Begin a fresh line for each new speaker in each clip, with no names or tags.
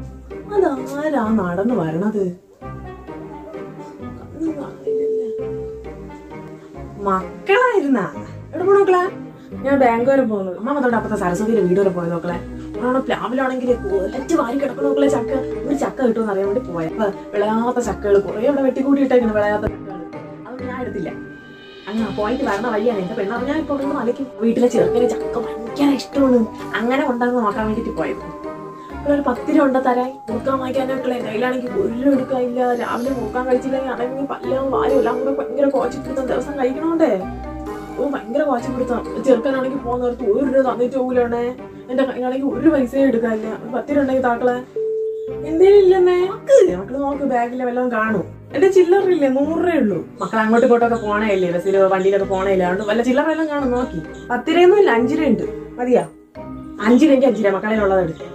അതാരാ നടന്നു വരണത് കണ്ണും കാണില്ലല്ലേ. മക്കളായിരുന്നാ എവിടെ പോണു മക്കളെ ഞാൻ ബാങ്ക് വരെ പോകുന്നത് അമ്മ അതോടെ അപ്പത്തെ സരസ്വതിയുടെ വീട് വരെ പോയത് നോക്കളെ ഒരാണ് പ്ലാവിലാണെങ്കിൽ ഒലറ്റ് വാരി കിടക്കണ നോക്കളെ ചക്ക ഒരു ചക്ക കിട്ടുമെന്ന് അറിയാൻ വേണ്ടി പോയ അപ്പൊ വിളയാത്ത ചക്കകൾ കുറെ അവിടെ വെട്ടിക്കൂട്ടിയിട്ടേക്കുന്നു വിളയാത്ത ചക്കകൾ അതൊന്നും ഞാൻ എടുത്തില്ല അങ്ങനെ പോയിട്ട് വരണ വഴിയാണ് എന്റെ പെണ്ണ ഞാൻ ഇപ്പൊ ഒന്ന് മലയ്ക്കും വീട്ടിലെ ചെറുക്കന് ചക്ക ഭയങ്കര ഇഷ്ടമാണ് അങ്ങനെ കൊണ്ടാന്ന് നോക്കാൻ വേണ്ടിട്ട് പോയത് ഇവിടെ ഒരു പത്ത് രൂപ ഉണ്ട തരാൻ മുറുക്കാൻ വാങ്ങിക്കാനൊക്കെ കയ്യിലാണെങ്കിൽ ഒരു എടുക്കാനില്ല രാവിലെ മുറുക്കാൻ കഴിച്ചില്ലെങ്കിൽ അടങ്ങി പല്ലും വാലും എല്ലാം കൂടെ ഭയങ്കര കോച്ചിപ്പിടുത്തം ദിവസം കഴിക്കണോണ്ടേ ഓ ഭയങ്കര കോച്ചിപ്പിടുത്തം ചെറുക്കനാണെങ്കിൽ പോകുന്നിടത്ത് ഒരു രൂപ തന്നിട്ട് പോകൂലാണേ എന്റെ കയ്യിലാണെങ്കിൽ ഒരു പൈസയും എടുക്കാനില്ല ഒരു പത്ത് രൂപ ഉണ്ടെങ്കിൽ താക്കളെ എന്തേലും ഇല്ലെന്നേ മക്ക് മക്കള് നോക്ക് ബാഗിലെ വല്ലതും കാണും എന്റെ ചില്ലറില്ലേ നൂറ് രൂപയേ ഉള്ളൂ മക്കൾ അങ്ങോട്ടും ഇങ്ങോട്ടൊക്കെ പോണേല്ലേ ബസ്സിലോ വണ്ടിയിലൊക്കെ പോണേല്ലേ അതുകൊണ്ട് വല്ല ചില്ലറ എല്ലാം കാണും നോക്കി പത്ത് രൂപയൊന്നും ഇല്ല അഞ്ച് രൂപ ഉണ്ട് മതിയാ അഞ്ച് രൂപയ്ക്ക് അഞ്ച് രൂപ മക്കളിലുള്ളത് എടുത്ത്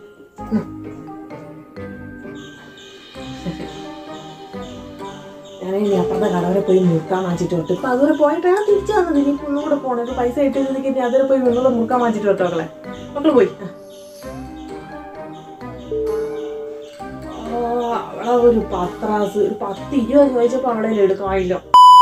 ഞാൻ ഇനി അപ്പുറത്തെ കടവരെ പോയി മുറുക്കാൻ വാങ്ങിച്ചിട്ട് വിട്ടു ഇപ്പൊ അതുവരെ പോയിട്ട് ഞാൻ തിരിച്ചു വന്നത് ഇനി ഇപ്പൊ ഒന്നും കൂടെ പോണേ ഇപ്പൊ പൈസ ഇട്ട് ഇനി അതുവരെ പോയി ഒന്നുകൂടെ മുറുക്കാൻ വാങ്ങിച്ചിട്ട് വിട്ടോ മക്കളെ മക്കള് പോയി ആ, അവളെ ഒരു പത്രാസ് ഒരു പത്ത് ഇരുപത് ചോദിച്ചപ്പോ അവളെ എടുക്കാനില്ല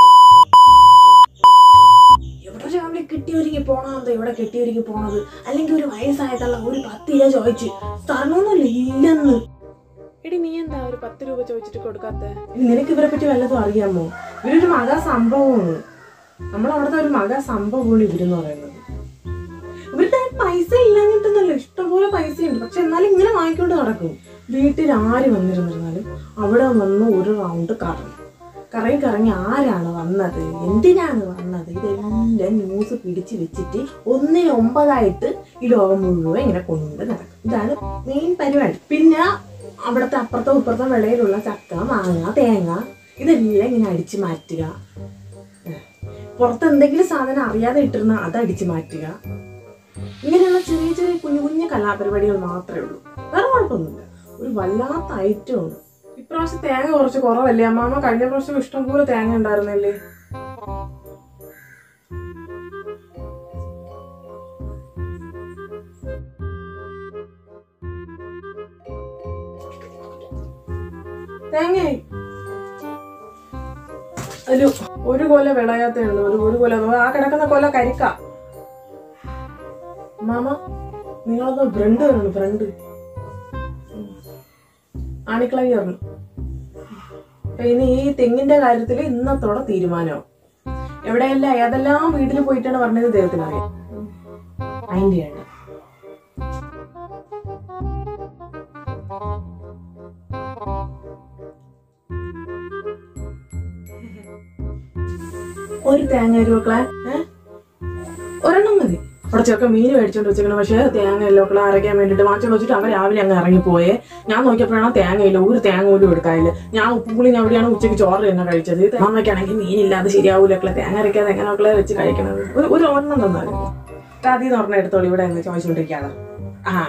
എവിടെ രാവിലെ കെട്ടിയൊരുക്കി പോണത് എവിടെ കെട്ടിയൊരുക്കി പോണത് അല്ലെങ്കിൽ ഒരു വയസ്സായതുള്ള ഒരു പത്ത് രൂപ ചോദിച്ച് തരണമൊന്നുമില്ല ഇല്ലെന്ന് എടി നീ എന്താ ഒരു പത്ത് രൂപ ചോദിച്ചിട്ട് കൊടുക്കാത്ത നിനക്ക് ഇവരെ പറ്റി വല്ലതും അറിയാമോ ഇവരൊരു മകാ സംഭവമാണ് നമ്മളവിടുത്തെ ഒരു മകാ സംഭവമാണ് ഇവരെന്ന് പറയുന്നത് ഇവരുടെ പൈസ ഇല്ലാഞ്ഞിട്ടൊന്നുമല്ല ഇഷ്ടംപോലെ പൈസ ഉണ്ട് പക്ഷെ എന്നാലും ഇങ്ങനെ വാങ്ങിക്കൊണ്ട് നടക്കും വീട്ടിൽ ആര് വന്നിരുന്നിരുന്നാലും അവിടെ വന്ന് ഒരു റൗണ്ട് കറങ്ങും കറങ്ങി കറങ്ങി ആരാണ് വന്നത് എന്തിനാണ് വന്നത് ഇതെല്ലാം ന്യൂസ് പിടിച്ചു വെച്ചിട്ട് ഒന്നിന് ഒമ്പതായിട്ട് ഈ ലോകം മുഴുവൻ ഇങ്ങനെ കൊണ്ട് നടക്കും ഇതാണ് മെയിൻ പരിപാടി പിന്നെ അവിടുത്തെ അപ്പുറത്തോ ഇപ്പുറത്തോ വിളയിലുള്ള ചക്ക മാങ്ങ തേങ്ങ ഇതെല്ലാം ഇങ്ങനെ അടിച്ചു മാറ്റുക ഏഹ്. പുറത്ത് എന്തെങ്കിലും സാധനം അറിയാതെ ഇട്ടിരുന്ന അത് അടിച്ചു മാറ്റുക ഇങ്ങനെയുള്ള ചെറിയ ചെറിയ കുഞ്ഞു കുഞ്ഞു കലാപരിപാടികൾ മാത്രമേ ഉള്ളൂ വേറെ കുഴപ്പമൊന്നുമില്ല ഒരു വല്ലാത്ത ഐറ്റമാണ് ഇപ്രാവശ്യം തേങ്ങ കുറച്ച് കുറവല്ലേ അമ്മാമ്മ കഴിഞ്ഞ പ്രാവശ്യം ഇഷ്ടംപോലെ തേങ്ങ ഉണ്ടായിരുന്നല്ലേ തേങ്ങയായി ഒരു ഒരു കൊല വിളയാത്തേ ഉള്ളൂ ഒരു ഒരു കൊല ആ കിടക്കുന്ന കൊല കരിക്ക മാമ നിങ്ങളത് ബ്രണ്ട് വരണം ബ്രണ്ട് ആണിക്കളവി പറഞ്ഞു അപ്പൊ ഇനി ഈ തെങ്ങിന്റെ കാര്യത്തിൽ ഇന്നത്തോടെ തീരുമാനമാവും എവിടെയല്ല ഏതെല്ലാം വീട്ടിൽ പോയിട്ടാണ് പറഞ്ഞത് ദൈവത്തിന് അറിയാം അതിന്റെ ആണ് ഒരു തേങ്ങ അരുവക്കളെ ഏഹ് ഒരെണ്ണം മതി അവിടെ ചെറുക്കൻ മീൻ മേടിച്ചോണ്ട് വെച്ചേക്കണം പക്ഷേ തേങ്ങ എല്ലോ മക്കളെ അരയ്ക്കാൻ വേണ്ടിട്ട് വാങ്ങിച്ചോണ്ട് വെച്ചിട്ട് അവൻ രാവിലെ അങ്ങ് ഇറങ്ങിപ്പോയേ ഞാൻ നോക്കിയപ്പോഴാണ് തേങ്ങയില്ല ഒരു തേങ്ങ പോലും എടുക്കാനില്ല ഞാൻ ഉപ്പുപുളി ഞാൻ അവിടെയാണ് ഉച്ചയ്ക്ക് ചോറ് തന്നെ കഴിച്ചത് അമ്മയ്ക്കാണെങ്കിൽ മീനില്ലാതെ ശരിയാവൂല മക്കളെ തേങ്ങ അരയ്ക്കാതെ എങ്ങനെ മക്കളെ വെച്ച് കഴിക്കണത് ഒരു ഒരു ഒരെണ്ണം തന്നാലും ആദ്യം എന്ന് പറഞ്ഞ എടുത്തോളൂ ഇവിടെ എന്ന് ചോദിച്ചുകൊണ്ടിരിക്കാതെ ആ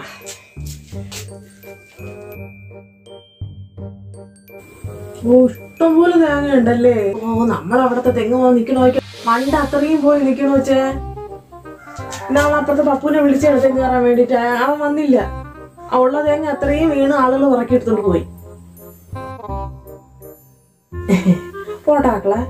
ഓ ഇഷ്ടംപോലെ തേങ്ങ ഉണ്ടല്ലേ ഓ നമ്മളവിടത്തെ തെങ്ങ് പോയി നിക്കണ നോക്കി മണ്ട അത്രയും പോയി നിക്കണ വെച്ചേ ഇന്നാളെ അപ്പുറത്തെ പപ്പുവിനെ വിളിച്ചാണ് തെങ്ങ് കയറാൻ വേണ്ടിട്ട് ആ- അവൻ വന്നില്ല ആ ഉള്ള തേങ്ങ അത്രയും വീണ് ആളുകൾ ഉറക്കി എടുത്തോണ്ട് പോയി പോട്ടാക്കളെ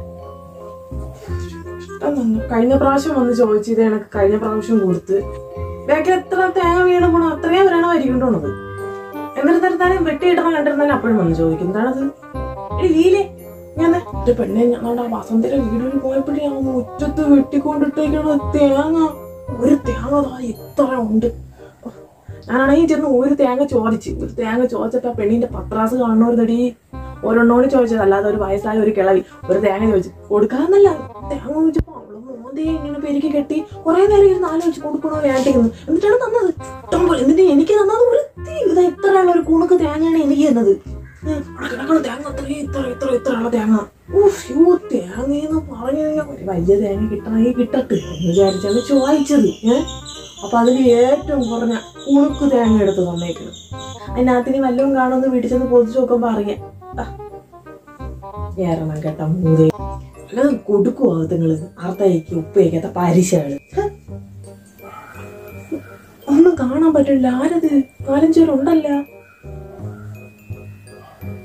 കഴിഞ്ഞ പ്രാവശ്യം വന്ന് ചോദിച്ചത് എനക്ക് കഴിഞ്ഞ പ്രാവശ്യം കൊടുത്ത് ബാക്കിൽ എത്ര തേങ്ങ വീണ് പോണോ അത്രയും വരണ വരിക്കൊണ്ടോണത് എന്നിട്ട് തരത്താനും വെട്ടിയിടണം കണ്ടിരുന്നാലും അപ്പോഴും വന്ന് ചോദിക്കും എന്താണത് എടി ലീലേ ഞാൻ എന്റെ പെണ്ണെ ഞങ്ങളുടെ ആ വസന്തര വീടിൽ പോയപ്പോഴേ ആ മുറ്റത്ത് വെട്ടിക്കൊണ്ടിട്ടേക്കണ തേങ്ങ ഒരു തേങ്ങ ദാ ഇത്ര ഉണ്ട് ഞാനാണെങ്കിൽ ചെന്ന് ഒരു തേങ്ങ ചോദിച്ച് ഒരു തേങ്ങ ചോദിച്ചപ്പോ ആ പെണ്ണിന്റെ പത്രാസ് കാണുന്നവരുന്നടി ഒരെണ്ണോട് ചോദിച്ചത് അല്ലാതെ ഒരു വയസ്സായ ഒരു കിളവി ഒരു തേങ്ങ ചോദിച്ചു കൊടുക്കാന്നല്ല തേങ്ങ ചോദിച്ചപ്പോ അവള് മോന്തേ ഇങ്ങനെ പെരുക്കി കെട്ടി കുറെ നേരം ഇരുന്ന് ആലോചിച്ച് കൊടുക്കണോ വേണ്ടിയിരുന്നു എന്നിട്ടാണ് തന്നത് ഇഷ്ടം പോലെ എന്നിട്ട് എനിക്ക് തന്നത് ഒരു തീ ഇത് ഇത്രയുള്ള ഒരു കുണുക്ക് തേങ്ങയാണ് എനിക്ക് തന്നത് ഏ, അവിടെ കിടക്കണ തേങ്ങ അത്രയും ഇത്ര ഇത്ര ഇത്ര ഉള്ള തേങ്ങ ഉഫ്, യ്യോ, തേങ്ങയെന്ന് പറഞ്ഞു കഴിഞ്ഞാൽ ഒരു വലിയ തേങ്ങ കിട്ടണമെങ്കിൽ കിട്ടട്ടെ എന്ന് വിചാരിച്ചാണ് ചോദിച്ചത് ഏഹ് അപ്പൊ അതിൽ ഏറ്റവും കുറഞ്ഞ ഉണുക്ക് തേങ്ങ എടുത്ത് തന്നേക്കണം അതിനകത്തിന് വല്ലതും കാണുമെന്ന് വീട്ടിൽ ചെന്ന് പൊതിച്ച് നോക്കുമ്പോ അറിയാം ആ, ഏറണം കേട്ടോ മൂതേ അല്ലാതെ കൊടുക്കുവോ നിങ്ങള് അർത്ഥയ്ക്ക് ഉപ്പ് വയ്ക്കാത്ത പരിശകള് ഹ്. ഒന്നും കാണാൻ പറ്റില്ല ആരത് നാലഞ്ച് പേരുണ്ടല്ല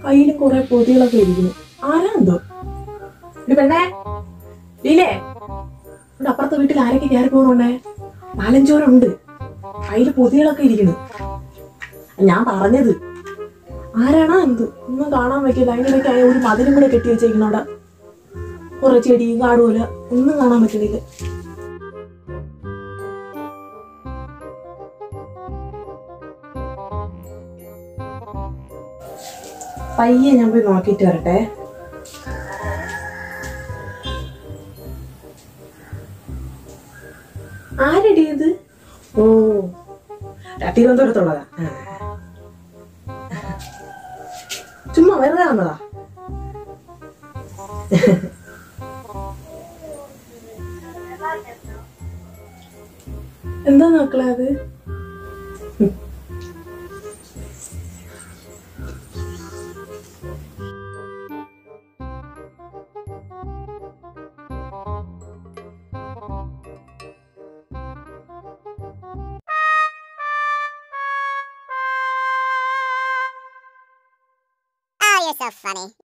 കയ്യിലും കുറെ പൊതികളൊക്കെ ഇരിക്കുന്നു ആരാ എന്തോ ഒരു പെണ്ണേ ലീലേ ഇവിടെ അപ്പുറത്തെ വീട്ടിൽ ആരൊക്കെ കയറി പോകുന്നുണ്ടേ നാലഞ്ചോരുണ്ട് കയ്യില് പൊതികളൊക്കെ ഇരിക്കുന്നു ഞാൻ പറഞ്ഞത് ആരാണോ എന്ത് ഒന്നും കാണാൻ പറ്റില്ല അതിനിടയ്ക്ക് അയ ഒരു മതിലും കൂടെ കെട്ടി വെച്ചേക്കണം അവിടെ കുറെ ചെടിയും കാടുമല്ല ഒന്നും കാണാൻ പറ്റണില്ല പയ്യെ ഞാൻ പോയി നോക്കിയിട്ട് വരട്ടെ ആരടി ഇത് ഓ ആ, തിരുവനന്തപുരത്തുള്ളതാ ആ. ചുമ്മാ വെറുതെ വന്നതാ എന്താ മക്കളെ അത്
Oh, you're so funny.